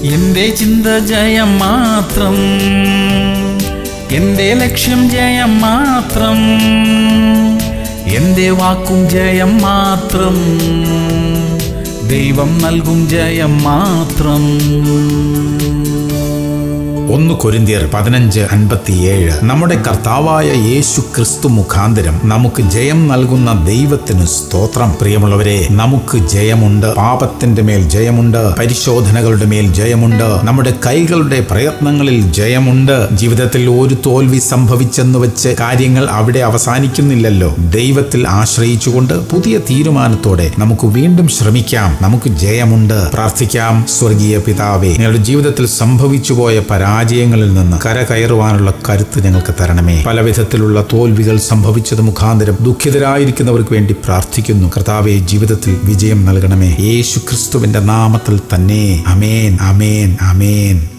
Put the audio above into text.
എന്റെ ചിന്ത ജയം മാത്രം എന്റെ ലക്ഷ്യം ജയം മാത്രം എന്റെ വാക്കും ജയം മാത്രം ദൈവം നൽകും ജയം മാത്രം ഒന്ന് കൊരിന്തിയർ പതിനഞ്ച് അൻപത്തിയേഴ് നമ്മുടെ കർത്താവായ യേശു ക്രിസ്തു മുഖാന്തരം നമുക്ക് ജയം നൽകുന്ന ദൈവത്തിന് സ്തോത്രം പ്രിയമുള്ളവരെ നമുക്ക് ജയമുണ്ട് പാപത്തിന്റെ മേൽ ജയമുണ്ട് പരിശോധനകളുടെ മേൽ ജയമുണ്ട് നമ്മുടെ കൈകളുടെ പ്രയത്നങ്ങളിൽ ജയമുണ്ട് ജീവിതത്തിൽ ഒരു തോൽവി സംഭവിച്ചെന്ന് വെച്ച് കാര്യങ്ങൾ അവിടെ അവസാനിക്കുന്നില്ലല്ലോ ദൈവത്തിൽ ആശ്രയിച്ചുകൊണ്ട് പുതിയ തീരുമാനത്തോടെ നമുക്ക് വീണ്ടും ശ്രമിക്കാം നമുക്ക് ജയമുണ്ട് പ്രാർത്ഥിക്കാം സ്വർഗീയ പിതാവേ നിങ്ങളുടെ ജീവിതത്തിൽ സംഭവിച്ചു പോയ പരാജയങ്ങളിൽ നിന്ന് കരകയറുവാനുള്ള കരുത്ത് ഞങ്ങൾക്ക് തരണമേ പല വിധത്തിലുള്ള തോൽവികൾ സംഭവിച്ചത് മുഖാന്തരം ദുഃഖിതരായിരിക്കുന്നവർക്ക് വേണ്ടി പ്രാർത്ഥിക്കുന്നു കർത്താവെ ജീവിതത്തിൽ വിജയം നൽകണമേ യേശു ക്രിസ്തുവിന്റെ നാമത്തിൽ തന്നെ അമേൻ അമേൻ അമേൻ